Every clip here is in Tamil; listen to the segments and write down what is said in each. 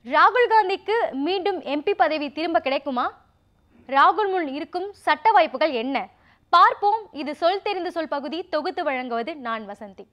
ராகுல் காந்திக்கு மீண்டும் எம்பி பதவி திரும்ப கிடைக்குமா ராகுல் முன் இருக்கும் சட்ட வாய்ப்புகள் என்ன பார்ப்போம் இது சொல் தெரிந்து சொல் பகுதி தொகுத்து வழங்குவது நான் வசந்தி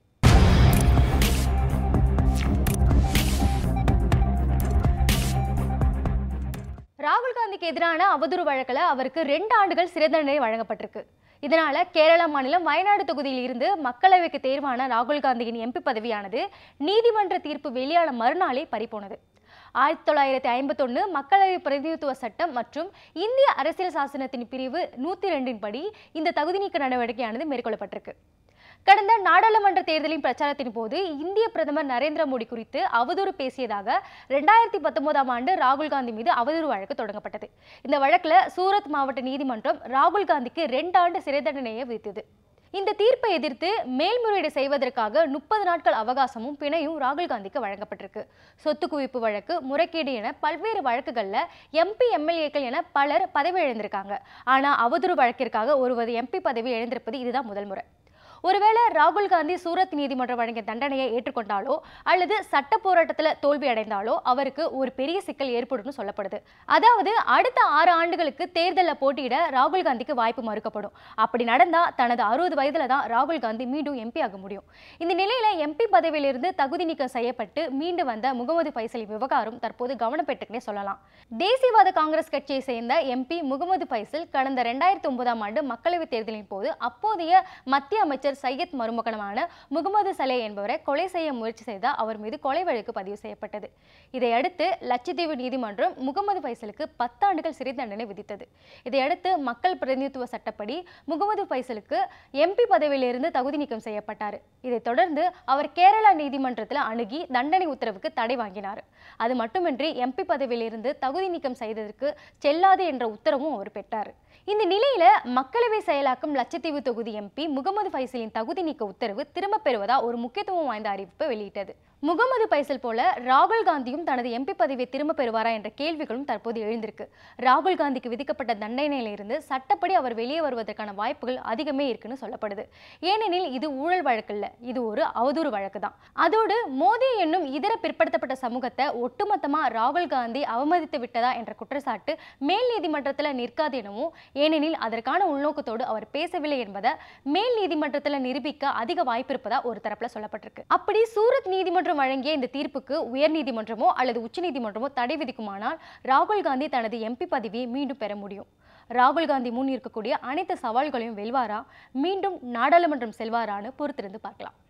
ராகுல் காந்திக்கு எதிரான அவதூறு வழக்கில் அவருக்கு ரெண்டு ஆண்டுகள் சிறை தண்டனை வழங்கப்பட்டிருக்கு இதனால கேரள மாநிலம் வயநாடு தொகுதியில் இருந்து மக்களவைக்கு தேர்வான ராகுல் காந்தியின் எம்பி பதவியானது நீதிமன்ற தீர்ப்பு வெளியான மறுநாளே பறிபோனது ஆயிரத்தி தொள்ளாயிரத்தி ஐம்பத்தொன்று மக்களவை பிரதிநிதித்துவ சட்டம் மற்றும் இந்திய அரசியல் சாசனத்தின் பிரிவு நூற்றி ரெண்டின் படி இந்த தகுதி நீக்க நடவடிக்கையானது மேற்கொள்ளப்பட்டிருக்கு கடந்த நாடாளுமன்ற தேர்தலின் பிரச்சாரத்தின் போது இந்திய பிரதமர் நரேந்திர மோடி குறித்து அவதூறு பேசியதாக ரெண்டாயிரத்தி பத்தொன்பதாம் ஆண்டு ராகுல் காந்தி மீது அவதூறு வழக்கு தொடங்கப்பட்டது இந்த வழக்குல சூரத் மாவட்ட நீதிமன்றம் ராகுல் காந்திக்கு ரெண்டு ஆண்டு சிறை தண்டனையை விதித்தது இந்த தீர்ப்பை எதிர்த்து மேல்முறையீடு செய்வதற்காக முப்பது நாட்கள் அவகாசமும் பிணையும் ராகுல் காந்திக்கு வழங்கப்பட்டிருக்கு சொத்து குவிப்பு வழக்கு முறைகேடு என பல்வேறு வழக்குகள்ல எம்பி எம்எல்ஏக்கள் என பலர் பதவி இழந்திருக்காங்க ஆனா அவதூறு வழக்கிற்காக ஒருவர் எம்பி பதவி இழந்திருப்பது இதுதான் முதல் முறை ஒருவேளை ராகுல் காந்தி சூரத் நீதிமன்றம் வழங்கிய தண்டனையை ஏற்றுக்கொண்டாலோ அல்லது சட்ட போராட்டத்தில் தோல்வி அடைந்தாலோ அவருக்கு ஒரு பெரிய சிக்கல் ஏற்படும்னு சொல்லப்படுது அதாவது அடுத்த ஆறு ஆண்டுகளுக்கு தேர்தலில் போட்டியிட ராகுல் காந்திக்கு வாய்ப்பு மறுக்கப்படும் அப்படி நடந்தா தனது அறுபது வயதுல தான் ராகுல் காந்தி மீண்டும் எம்பி ஆக முடியும் இந்த நிலையில எம்பி பதவியிலிருந்து தகுதி நீக்கம் செய்யப்பட்டு மீண்டு வந்த முகமது ஃபைசல் விவகாரம் தற்போது கவனம் பெற்றுக்குனே சொல்லலாம் தேசியவாத காங்கிரஸ் கட்சியை சேர்ந்த எம்பி முகமது ஃபைசல் கடந்த ரெண்டாயிரத்தி ஒன்பதாம் ஆண்டு மக்களவைத் தேர்தலின் போது அப்போதைய மத்திய அமைச்சர் சையத் மருமகனமான முகமது சலே என்பவரை கொலை செய்ய முயற்சி செய்த அவர் மீது கொலை வழக்கு பதிவு செய்யப்பட்டது இதையடுத்து லட்சத்தீவு நீதிமன்றம் முகமது ஃபைசலுக்கு பத்தாண்டுகள் சிறை தண்டனை விதித்தது இதையடுத்து மக்கள் பிரதிநிதித்துவ சட்டப்படி முகமது ஃபைசலுக்கு எம்பி பதவியிலிருந்து தகுதி நீக்கம் செய்யப்பட்டார் இதைத் தொடர்ந்து அவர் கேரளா நீதிமன்றத்தில் அணுகி தண்டனை உத்தரவுக்கு தடை வாங்கினார் அது மட்டுமின்றி எம்பி பதவியிலிருந்து தகுதி நீக்கம் செய்ததற்கு செல்லாது என்ற உத்தரவும் அவர் பெற்றார் இந்த நிலையில மக்களவை செயலாக்கம் லட்சத்தீவு தொகுதி எம்பி முகமது ஃபைசலின் தகுதி நீக்க உத்தரவு திரும்ப பெறுவதா ஒரு முக்கியத்துவம் வாய்ந்த அறிவிப்பை வெளியிட்டது முகமது ஃபைசல் போல ராகுல் காந்தியும் தனது எம்பி பதவியை திரும்ப பெறுவாரா என்ற கேள்விகளும் தற்போது எழுந்திருக்கு ராகுல் காந்திக்கு விதிக்கப்பட்ட தண்டனையிலிருந்து சட்டப்படி அவர் வெளியே வருவதற்கான வாய்ப்புகள் அதிகமே இருக்குன்னு சொல்லப்படுது ஏனெனில் இது ஊழல் வழக்கு இல்ல இது ஒரு அவதூறு வழக்கு தான் அதோடு மோடி என்னும் இதர பிற்படுத்தப்பட்ட சமூகத்தை ஒட்டுமொத்தமா ராகுல் காந்தி அவமதித்து விட்டதா என்ற குற்றச்சாட்டு மேல் நீதிமன்றத்தில் நிற்காது எனவும் ஏனெனில் அதற்கான உள்நோக்கத்தோடு அவர் பேசவில்லை என்பதை மேல் நிதிமன்றத்தில் நிரூபிக்க அதிக வாய்ப்பு இருப்பதா ஒரு தரப்புல சொல்லப்பட்டிருக்கு அப்படி சூரத் நீதிமன்றம் வழங்கிய இந்த தீர்ப்புக்கு உயர் நீதிமன்றமோ அல்லது உச்ச நீதிமன்றமோ தடை விதிக்குமானால் ராகுல் காந்தி தனது எம்பி பதவியை மீண்டும் பெற முடியும் ராகுல் காந்தி முன் இருக்கக்கூடிய அனைத்து சவால்களையும் வெல்வாரா மீண்டும் நாடாளுமன்றம் செல்வாரான்னு பொறுத்திருந்து பார்க்கலாம்